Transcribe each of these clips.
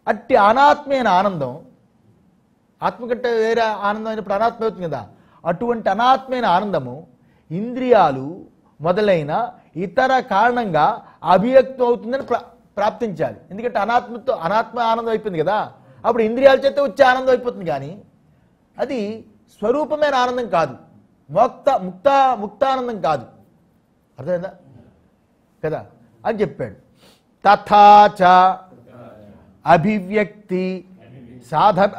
అట్టి అనాత్మైన ఆనందం ఆత్మ కంటే వేరే ఆనందం అయినప్పుడు అనాత్మ అవుతుంది కదా అటువంటి అనాత్మైన ఆనందము ఇంద్రియాలు మొదలైన ఇతర కారణంగా అభివ్యక్తం అవుతుందని ప్రా ప్రాప్తించాలి ఎందుకంటే అనాత్మతో అనాత్మ ఆనందం అయిపోయింది కదా అప్పుడు ఇంద్రియాల చేత వచ్చే ఆనందం అయిపోతుంది కానీ అది స్వరూపమైన ఆనందం కాదు మోక్త ముక్త ముక్తానందం కాదు అర్థమైందా కదా అని చెప్పాడు తథాచ అభివ్యక్తి సాధన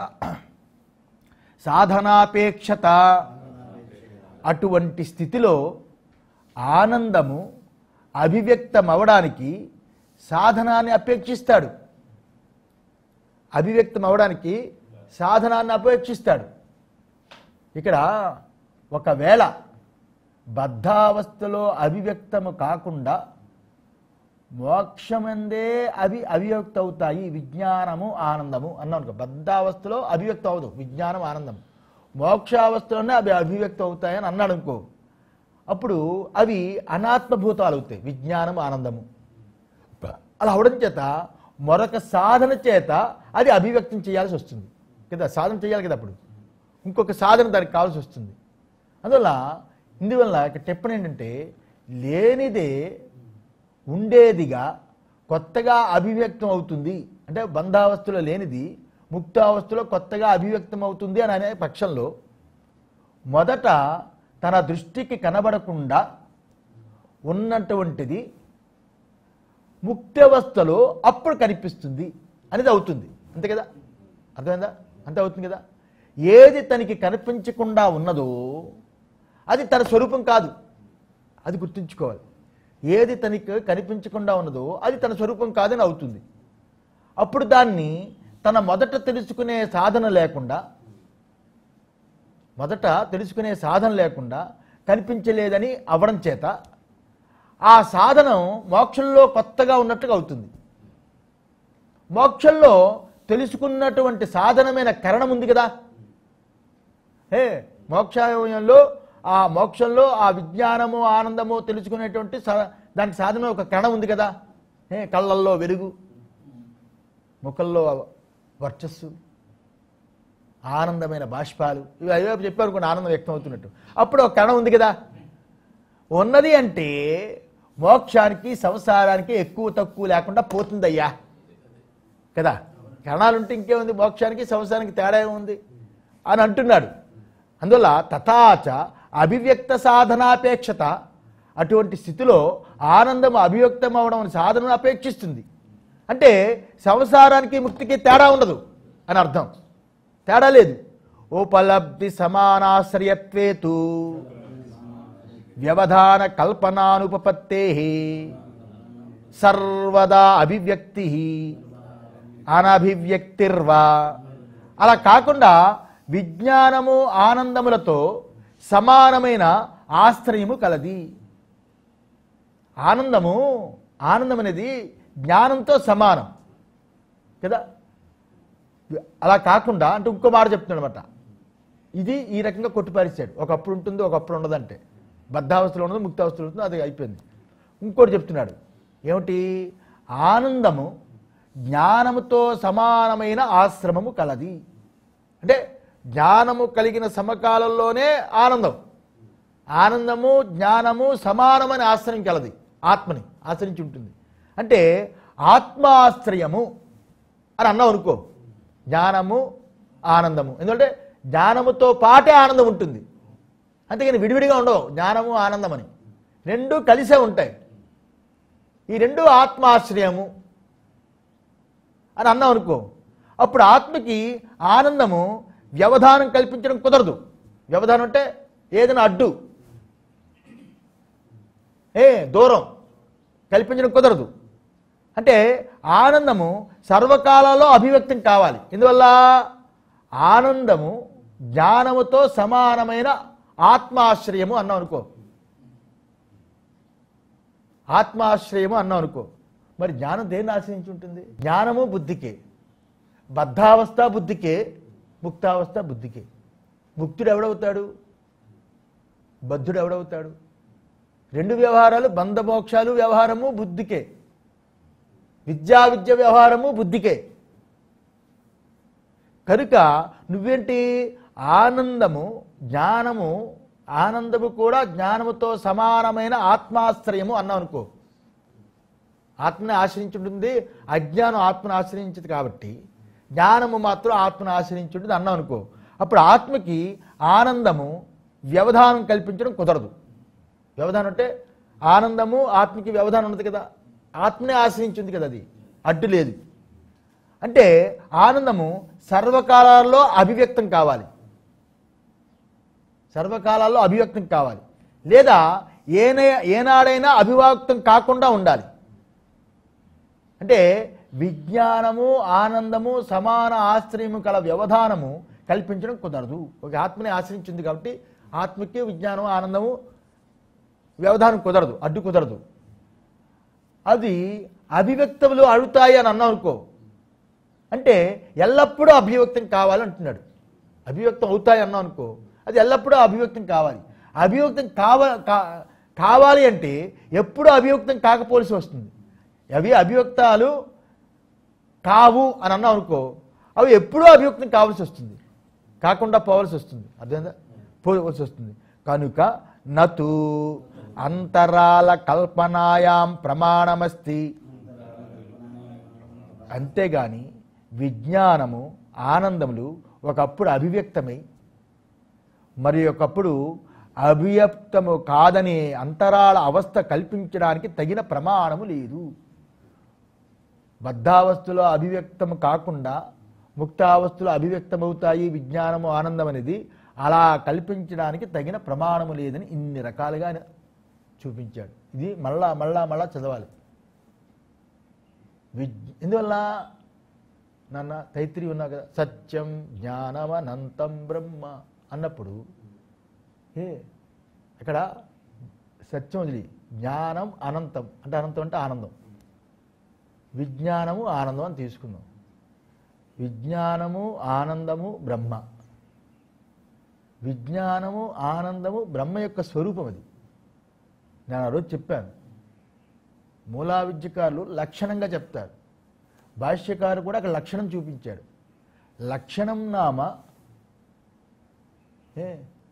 సాధనాపేక్షత అటువంటి స్థితిలో ఆనందము అభివ్యక్తం అవడానికి సాధనాన్ని అపేక్షిస్తాడు అభివ్యక్తం అవడానికి సాధనాన్ని అపేక్షిస్తాడు ఇక్కడ ఒకవేళ బద్ధావస్థలో అభివ్యక్తము కాకుండా మోక్షమందే అవి అభివ్యక్త అవుతాయి విజ్ఞానము ఆనందము అన్నాం అనుకో బద్ధావస్థలో అభివ్యక్తం అవదు విజ్ఞానం ఆనందం మోక్షావస్థలోనే అవి అభివ్యక్తం అవుతాయని అన్నాడు అనుకో అప్పుడు అవి అనాత్మభూతాలు అవుతాయి విజ్ఞానం ఆనందము అలా అవడం చేత మరొక సాధన చేత అది అభివ్యక్తం చేయాల్సి వస్తుంది కదా సాధన చేయాలి కదా అప్పుడు ఇంకొక సాధన దానికి కావాల్సి వస్తుంది అందువల్ల ఇందువల్ల ఇక్కడ చెప్పడం ఏంటంటే లేనిదే ఉండేదిగా కొత్తగా అభివ్యక్తం అవుతుంది అంటే బంధావస్థలో లేనిది ముక్తావస్థలో కొత్తగా అభివ్యక్తం అవుతుంది అని అనే పక్షంలో మొదట తన దృష్టికి కనబడకుండా ఉన్నటువంటిది ముక్తావస్థలో అప్పుడు కనిపిస్తుంది అనేది అవుతుంది అంతే కదా అర్థమైందా అంతే అవుతుంది కదా ఏది తనకి కనిపించకుండా ఉన్నదో అది తన స్వరూపం కాదు అది గుర్తుంచుకోవాలి ఏది తనకి కనిపించకుండా ఉన్నదో అది తన స్వరూపం కాదని అవుతుంది అప్పుడు దాన్ని తన మొదట తెలుసుకునే సాధన లేకుండా మొదట తెలుసుకునే సాధన లేకుండా కనిపించలేదని అవడం చేత ఆ సాధనం మోక్షంలో కొత్తగా ఉన్నట్టుగా అవుతుంది మోక్షంలో తెలుసుకున్నటువంటి సాధనమైన కరణం ఉంది కదా హే మోక్షాయంలో ఆ మోక్షంలో ఆ విజ్ఞానము ఆనందము తెలుసుకునేటువంటి సా- దానికి సాధన ఒక కరణం ఉంది కదా హే కళ్ళల్లో వెలుగు ముఖంలో వర్చస్సు ఆనందమైన బాష్పాలు ఇవి అయ్యో చెప్పారు కొన్ని ఆనందం వ్యక్తం అవుతున్నట్టు అప్పుడు ఒక కణం ఉంది కదా ఉన్నది అంటే మోక్షానికి సంసారానికి ఎక్కువ తక్కువ లేకుండా పోతుందయ్యా కదా కణాలుంటే ఇంకేముంది మోక్షానికి సంసారానికి తేడా ఏముంది అని అంటున్నాడు అందువల్ల తథాచ అభివ్యక్త సాధనాపేక్షత అటువంటి స్థితిలో ఆనందం అభివ్యక్తం అవడం అనే సాధనను అపేక్షిస్తుంది అంటే సంసారానికి ముక్తికి తేడా ఉండదు అని అర్థం తేడా లేదు ఉపలబ్ధి సమానాశ్రయత్వేతు వ్యవధాన కల్పనానుపపత్తే సర్వదా అభివ్యక్తి అనభివ్యక్తిర్వా అలా కాకుండా విజ్ఞానము ఆనందములతో సమానమైన ఆశ్రయము కలది ఆనందము ఆనందం అనేది జ్ఞానంతో సమానం కదా అలా కాకుండా అంటే ఇంకో మాట చెప్తున్నాడు అనమాట ఇది ఈ రకంగా కొట్టిపారిస్తాడు ఒకప్పుడు ఉంటుంది ఒకప్పుడు ఉండదంటే బద్ధావస్థలో ఉండదు ముక్తావస్థలో ఉంటుంది అది అయిపోయింది ఇంకోటి చెప్తున్నాడు ఏమిటి ఆనందము జ్ఞానముతో సమానమైన ఆశ్రమము కలది అంటే జ్ఞానము కలిగిన సమకాలంలోనే ఆనందం ఆనందము జ్ఞానము సమానమని ఆశ్రయం కలది ఆత్మని ఆశ్రయించి ఉంటుంది అంటే ఆత్మాశ్రయము అని అన్నావు అనుకో జ్ఞానము ఆనందము ఎందుకంటే జ్ఞానముతో పాటే ఆనందం ఉంటుంది అంతేగాని విడివిడిగా ఉండవు జ్ఞానము ఆనందం అని రెండు కలిసే ఉంటాయి ఈ రెండు ఆత్మాశ్రయము అని అన్నాం అనుకో అప్పుడు ఆత్మకి ఆనందము వ్యవధానం కల్పించడం కుదరదు వ్యవధానం అంటే ఏదైనా అడ్డు ఏ దూరం కల్పించడం కుదరదు అంటే ఆనందము సర్వకాలాల్లో అభివ్యక్తం కావాలి ఎందువల్ల ఆనందము జ్ఞానముతో సమానమైన ఆత్మాశ్రయము అన్నాం అనుకో ఆత్మాశ్రయము అన్నాం అనుకో మరి జ్ఞానం దేన్ని ఆశ్రయించి ఉంటుంది జ్ఞానము బుద్ధికే బద్ధావస్థ బుద్ధికే ముక్తావస్థ బుద్ధికే ముక్తుడు ఎవడవుతాడు బద్ధుడు ఎవడవుతాడు రెండు వ్యవహారాలు బంధమోక్షాలు వ్యవహారము బుద్ధికే విద్యా విద్య వ్యవహారము బుద్ధికే కనుక నువ్వేంటి ఆనందము జ్ఞానము ఆనందము కూడా జ్ఞానముతో సమానమైన ఆత్మాశ్రయము అన్నావు అనుకో ఆత్మని ఆశ్రయించి ఉంటుంది అజ్ఞానం ఆత్మను ఆశ్రయించదు కాబట్టి జ్ఞానము మాత్రం ఆత్మను ఆశ్రయించి ఉంటుంది అన్నాం అనుకో అప్పుడు ఆత్మకి ఆనందము వ్యవధానం కల్పించడం కుదరదు వ్యవధానం అంటే ఆనందము ఆత్మకి వ్యవధానం ఉన్నది కదా ఆత్మనే ఆశ్రయించింది కదా అది అడ్డు లేదు అంటే ఆనందము సర్వకాలాల్లో అభివ్యక్తం కావాలి సర్వకాలాల్లో అభివ్యక్తం కావాలి లేదా ఏనే ఏనాడైనా అభివ్యక్తం కాకుండా ఉండాలి అంటే విజ్ఞానము ఆనందము సమాన ఆశ్రయము కల వ్యవధానము కల్పించడం కుదరదు ఒక ఆత్మని ఆశ్రయించింది కాబట్టి ఆత్మకి విజ్ఞానం ఆనందము వ్యవధానం కుదరదు అడ్డు కుదరదు అది అభివ్యక్తములు అడుగుతాయి అని అన్నాం అనుకో అంటే ఎల్లప్పుడూ అభివ్యక్తం కావాలి అంటున్నాడు అభివ్యక్తం అవుతాయి అన్నాం అనుకో అది ఎల్లప్పుడూ అభివ్యక్తం కావాలి అభివ్యక్తం కావ కా- కావాలి అంటే ఎప్పుడూ అభివ్యక్తం కాకపోవలసి వస్తుంది అవి అభివ్యక్తాలు కావు అని అన్నాం అనుకో అవి ఎప్పుడూ అభివ్యక్తం కావాల్సి వస్తుంది కాకుండా పోవాల్సి వస్తుంది అర్థమైందా పోవాల్సి వస్తుంది కనుక నతు అంతరాల కల్పనాయాం ప్రమాణమస్తి అంతేగాని విజ్ఞానము ఆనందములు ఒకప్పుడు అభివ్యక్తమై మరి ఒకప్పుడు అభివ్యక్తము కాదని అంతరాల అవస్థ కల్పించడానికి తగిన ప్రమాణము లేదు బద్ధావస్థలో అభివ్యక్తము కాకుండా ముక్తావస్థలో అభివ్యక్తమవుతాయి విజ్ఞానము ఆనందం అనేది అలా కల్పించడానికి తగిన ప్రమాణము లేదని ఇన్ని రకాలుగా ఆయన చూపించాడు ఇది మళ్ళా మళ్ళా మళ్ళా చదవాలి విజ్ ఎందువల్ల నాన్న తైత్రి ఉన్నా కదా సత్యం జ్ఞానమనంతం బ్రహ్మ అన్నప్పుడు ఏ ఇక్కడ సత్యం వదిలి జ్ఞానం అనంతం అంటే అనంతం అంటే ఆనందం విజ్ఞానము ఆనందం అని తీసుకుందాం విజ్ఞానము ఆనందము బ్రహ్మ విజ్ఞానము ఆనందము బ్రహ్మ యొక్క స్వరూపం అది నేను ఆ రోజు చెప్పాను మూలా విద్యకారులు లక్షణంగా చెప్తారు భాష్యకారు కూడా అక్కడ లక్షణం చూపించాడు లక్షణం నామ ఏ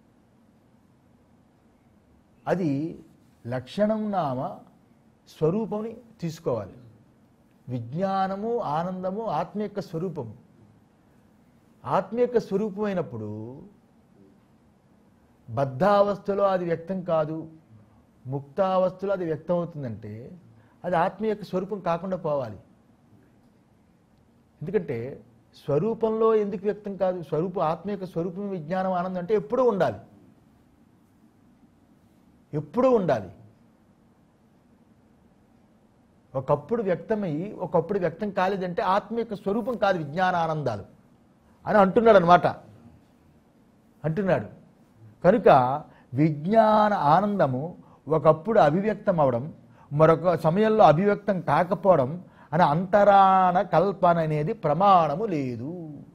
అది లక్షణం నామ స్వరూపంని తీసుకోవాలి విజ్ఞానము ఆనందము ఆత్మ యొక్క స్వరూపము ఆత్మ యొక్క స్వరూపమైనప్పుడు బద్ధావస్థలో అది వ్యక్తం కాదు ముక్తావస్థలో అది వ్యక్తం అవుతుందంటే అది ఆత్మ యొక్క స్వరూపం కాకుండా పోవాలి ఎందుకంటే స్వరూపంలో ఎందుకు వ్యక్తం కాదు స్వరూపం ఆత్మ యొక్క స్వరూపం విజ్ఞానం ఆనందం అంటే ఎప్పుడూ ఉండాలి ఎప్పుడూ ఉండాలి ఒకప్పుడు వ్యక్తమయ్యి ఒకప్పుడు వ్యక్తం కాలేదంటే ఆత్మ యొక్క స్వరూపం కాదు విజ్ఞాన ఆనందాలు అని అంటున్నాడు అనమాట అంటున్నాడు కనుక విజ్ఞాన ఆనందము ఒకప్పుడు అభివ్యక్తం అవడం మరొక సమయంలో అభివ్యక్తం కాకపోవడం అని అంతరాణ కల్పన అనేది ప్రమాణము లేదు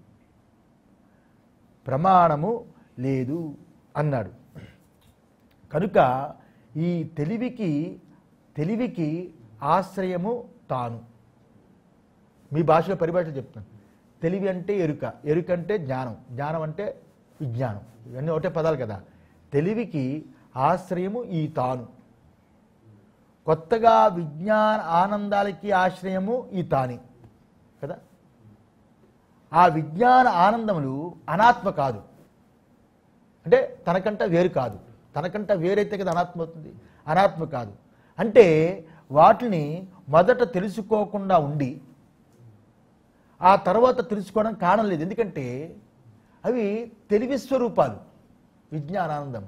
ప్రమాణము లేదు అన్నాడు కనుక ఈ తెలివికి తెలివికి ఆశ్రయము తాను మీ భాషలో పరిభాష చెప్తాను తెలివి అంటే ఎరుక ఎరుక అంటే జ్ఞానం జ్ఞానం అంటే విజ్ఞానం ఇవన్నీ ఒకటే పదాలు కదా తెలివికి ఆశ్రయము ఈ తాను కొత్తగా విజ్ఞాన ఆనందాలకి ఆశ్రయము ఈ తాని కదా ఆ విజ్ఞాన ఆనందములు అనాత్మ కాదు అంటే తనకంట వేరు కాదు తనకంట వేరైతే కదా అనాత్మ అవుతుంది అనాత్మ కాదు అంటే వాటిని మొదట తెలుసుకోకుండా ఉండి ఆ తర్వాత తెలుసుకోవడం కారణం లేదు ఎందుకంటే అవి తెలివి స్వరూపాలు విజ్ఞానానందం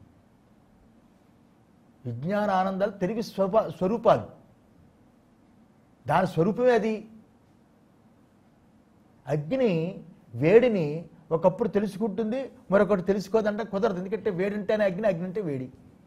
విజ్ఞాన ఆనందాలు తెలివి స్వరూప స్వరూపాలు దాని స్వరూపమే అది అగ్ని వేడిని ఒకప్పుడు తెలుసుకుంటుంది మరొకటి తెలుసుకోదంటే కుదరదు ఎందుకంటే వేడి ఉంటేనే అగ్ని అగ్ని అంటే వేడి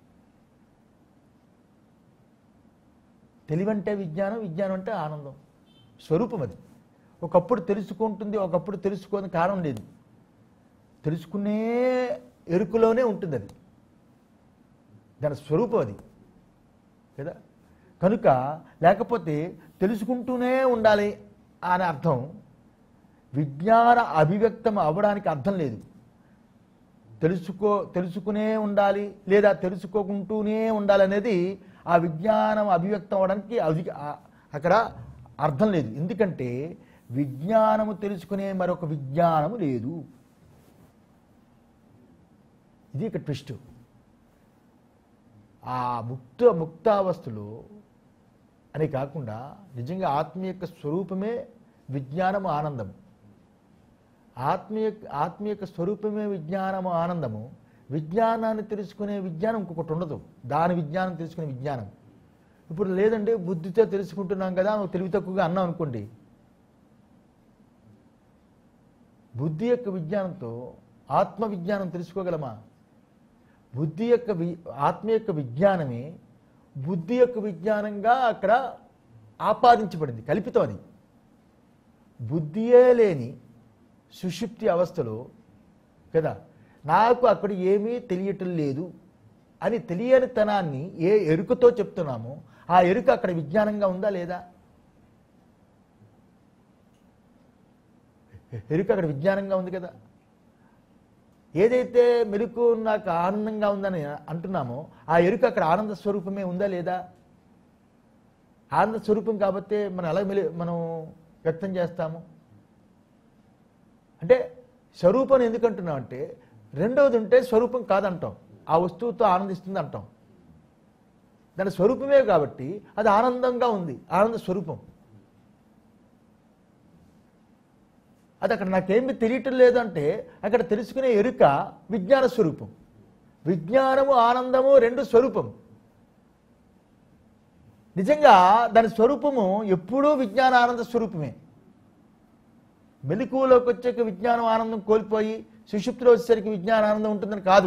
తెలివంటే విజ్ఞానం విజ్ఞానం అంటే ఆనందం స్వరూపం అది ఒకప్పుడు తెలుసుకుంటుంది ఒకప్పుడు తెలుసుకోని కారణం లేదు తెలుసుకునే ఎరుకులోనే ఉంటుంది అది దాని స్వరూపం అది కదా కనుక లేకపోతే తెలుసుకుంటూనే ఉండాలి అనే అర్థం విజ్ఞాన అభివ్యక్తం అవ్వడానికి అర్థం లేదు తెలుసుకో తెలుసుకునే ఉండాలి లేదా తెలుసుకోకుంటూనే ఉండాలి అనేది ఆ విజ్ఞానం అభివ్యక్తం అవ్వడానికి అది ఆ- అక్కడ అర్థం లేదు ఎందుకంటే విజ్ఞానము తెలుసుకునే మరొక విజ్ఞానము లేదు ఇది ఇక్కడ ట్విస్ట్ ఆ ముక్త ముక్తావస్థలో అని కాకుండా నిజంగా ఆత్మ యొక్క స్వరూపమే విజ్ఞానము ఆనందము ఆత్మీయ ఆత్మ యొక్క స్వరూపమే విజ్ఞానము ఆనందము విజ్ఞానాన్ని తెలుసుకునే విజ్ఞానం ఇంకొకటి ఉండదు దాని విజ్ఞానం తెలుసుకునే విజ్ఞానం ఇప్పుడు లేదండి బుద్ధితో తెలుసుకుంటున్నాం కదా నువ్వు తెలివి తక్కువగా అన్నావు అనుకోండి బుద్ధి యొక్క విజ్ఞానంతో ఆత్మ విజ్ఞానం తెలుసుకోగలమా బుద్ధి యొక్క వి ఆత్మ యొక్క విజ్ఞానమే బుద్ధి యొక్క విజ్ఞానంగా అక్కడ ఆపాదించబడింది కల్పితం అది బుద్ధియే లేని సుషుప్తి అవస్థలో కదా నాకు అక్కడ ఏమీ తెలియటం లేదు అని తెలియని తనాన్ని ఏ ఎరుకతో చెప్తున్నామో ఆ ఎరుక అక్కడ విజ్ఞానంగా ఉందా లేదా ఎరుక అక్కడ విజ్ఞానంగా ఉంది కదా ఏదైతే మెరుకు నాకు ఆనందంగా ఉందని అంటున్నామో ఆ ఎరుక అక్కడ ఆనంద స్వరూపమే ఉందా లేదా ఆనంద స్వరూపం కాబట్టి మనం ఎలా మెలి మనం వ్యక్తం చేస్తాము అంటే స్వరూపం ఎందుకు అంటున్నాం అంటే రెండవది ఉంటే స్వరూపం కాదంటాం ఆ వస్తువుతో ఆనందిస్తుంది అంటాం దాని స్వరూపమే కాబట్టి అది ఆనందంగా ఉంది ఆనంద స్వరూపం అది అక్కడ నాకేమి తెలియటం లేదు అంటే అక్కడ తెలుసుకునే ఎరుక విజ్ఞాన స్వరూపం విజ్ఞానము ఆనందము రెండు స్వరూపం నిజంగా దాని స్వరూపము ఎప్పుడూ విజ్ఞాన ఆనంద స్వరూపమే మెలకువలోకి వచ్చాక విజ్ఞానం ఆనందం కోల్పోయి సుషుప్తిలో వచ్చేసరికి విజ్ఞాన ఆనందం ఉంటుందని కాదు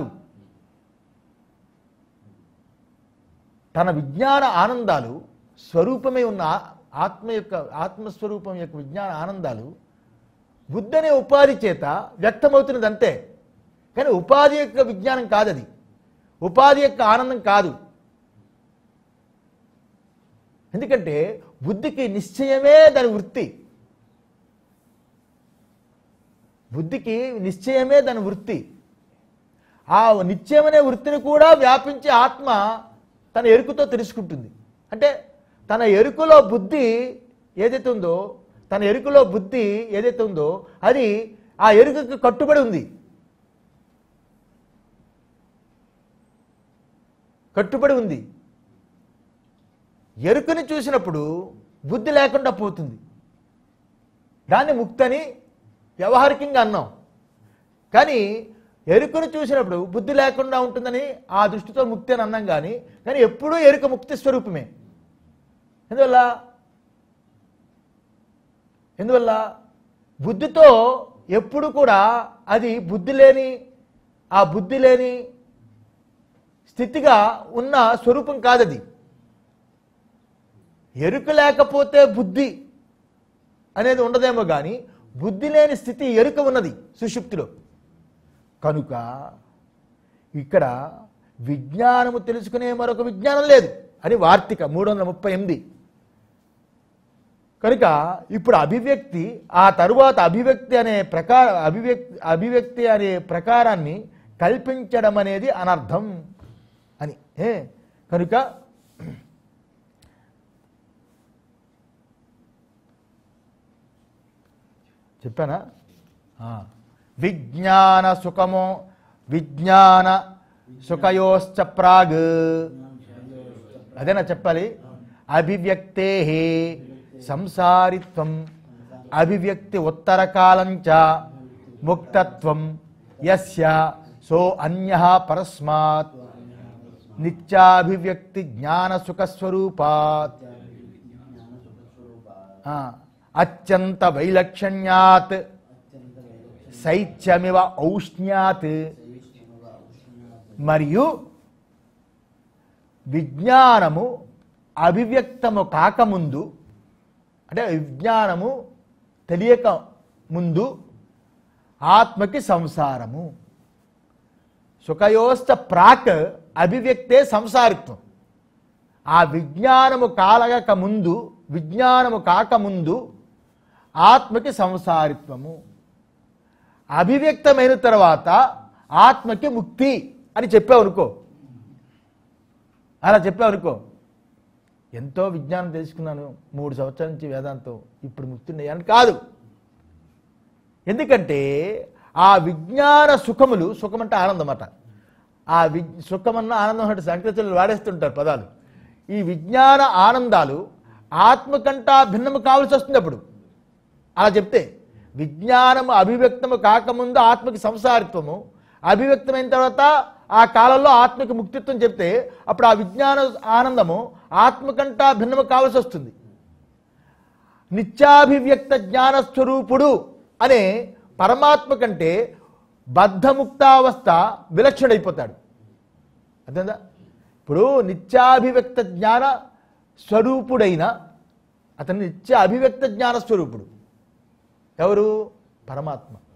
తన విజ్ఞాన ఆనందాలు స్వరూపమే ఉన్న ఆ- ఆత్మ యొక్క ఆత్మస్వరూపం యొక్క విజ్ఞాన ఆనందాలు బుద్ధి అనే ఉపాధి చేత వ్యక్తమవుతున్నది అంతే కానీ ఉపాధి యొక్క విజ్ఞానం కాదది ఉపాధి యొక్క ఆనందం కాదు ఎందుకంటే బుద్ధికి నిశ్చయమే దాని వృత్తి బుద్ధికి నిశ్చయమే దాని వృత్తి ఆ నిశ్చయమనే వృత్తిని కూడా వ్యాపించి ఆత్మ తన ఎరుకుతో తెలుసుకుంటుంది అంటే తన ఎరుకులో బుద్ధి ఏదైతే ఉందో తన ఎరుకులో బుద్ధి ఏదైతే ఉందో అది ఆ ఎరుకకు కట్టుబడి ఉంది కట్టుబడి ఉంది ఎరుకని చూసినప్పుడు బుద్ధి లేకుండా పోతుంది దాన్ని ముక్తని వ్యవహారికంగా అన్నాం కానీ ఎరుకను చూసినప్పుడు బుద్ధి లేకుండా ఉంటుందని ఆ దృష్టితో ముక్తి అని అన్నాం కానీ కానీ ఎప్పుడూ ఎరుక ముక్తి స్వరూపమే ఎందువల్ల ఎందువల్ల బుద్ధితో ఎప్పుడు కూడా అది బుద్ధి లేని ఆ బుద్ధి లేని స్థితిగా ఉన్న స్వరూపం కాదది ఎరుక లేకపోతే బుద్ధి అనేది ఉండదేమో కానీ బుద్ధి లేని స్థితి ఎరుక ఉన్నది సుషుప్తిలో కనుక ఇక్కడ విజ్ఞానము తెలుసుకునే మరొక విజ్ఞానం లేదు అని వార్తిక మూడు వందల ముప్పై ఎనిమిది కనుక ఇప్పుడు అభివ్యక్తి ఆ తరువాత అభివ్యక్తి అనే ప్రకార అభివ్యక్తి అభివ్యక్తి అనే ప్రకారాన్ని కల్పించడం అనేది అనర్థం అని ఏ కనుక చెప్పానా ఆ. విజ్ఞాన సుఖమో విజ్ఞాన సుఖయోశ్చ ప్రాగ్ అదేనా చెప్పాలి అభివ్యక్తే సంసారిత్వం అభివ్యక్తి ఉత్తరకాలంచ ముక్తత్వం యస్య సో అన్య పరస్మాత్ నిత్యాభివ్యక్తి జ్ఞాన సుఖస్వరూపాత్ ఆ, అత్యంత వైలక్షణ్యాత్ శైత్యమివ ఔష్ణ్యాత్ మరియు విజ్ఞానము అభివ్యక్తము కాకముందు అంటే విజ్ఞానము తెలియక ముందు ఆత్మకి సంసారము సుఖయోస్త ప్రాక్ అభివ్యక్తే సంసారిత్వం ఆ విజ్ఞానము కాలగక ముందు విజ్ఞానము కాకముందు ఆత్మకి సంసారిత్వము అభివ్యక్తమైన తర్వాత ఆత్మకి ముక్తి అని చెప్పావు అనుకో అలా చెప్పావు అనుకో ఎంతో విజ్ఞానం తెలుసుకున్నాను మూడు సంవత్సరాల నుంచి వేదాంతం ఇప్పుడు ముక్తి అని కాదు ఎందుకంటే ఆ విజ్ఞాన సుఖములు సుఖం అంటే ఆనందం అన్నమాట ఆ వి సుఖమన్న ఆనందం అంటే సంకృతులు వాడేస్తుంటారు పదాలు ఈ విజ్ఞాన ఆనందాలు ఆత్మకంటా భిన్నము కావాల్సి వస్తుంది అప్పుడు అలా చెప్తే విజ్ఞానము అభివ్యక్తము కాకముందు ఆత్మకి సంసారిత్వము అభివ్యక్తమైన తర్వాత ఆ కాలంలో ఆత్మకి ముక్తిత్వం చెప్తే అప్పుడు ఆ విజ్ఞాన ఆనందము ఆత్మకంటా భిన్నము కావాల్సి వస్తుంది నిత్యాభివ్యక్త జ్ఞాన స్వరూపుడు అనే పరమాత్మ కంటే బద్ధముక్తావస్థ విలక్షణైపోతాడు అర్థందా ఇప్పుడు నిత్యాభివ్యక్త జ్ఞాన స్వరూపుడైన అతను నిత్య అభివ్యక్త జ్ఞాన స్వరూపుడు ఎవరు పరమాత్మ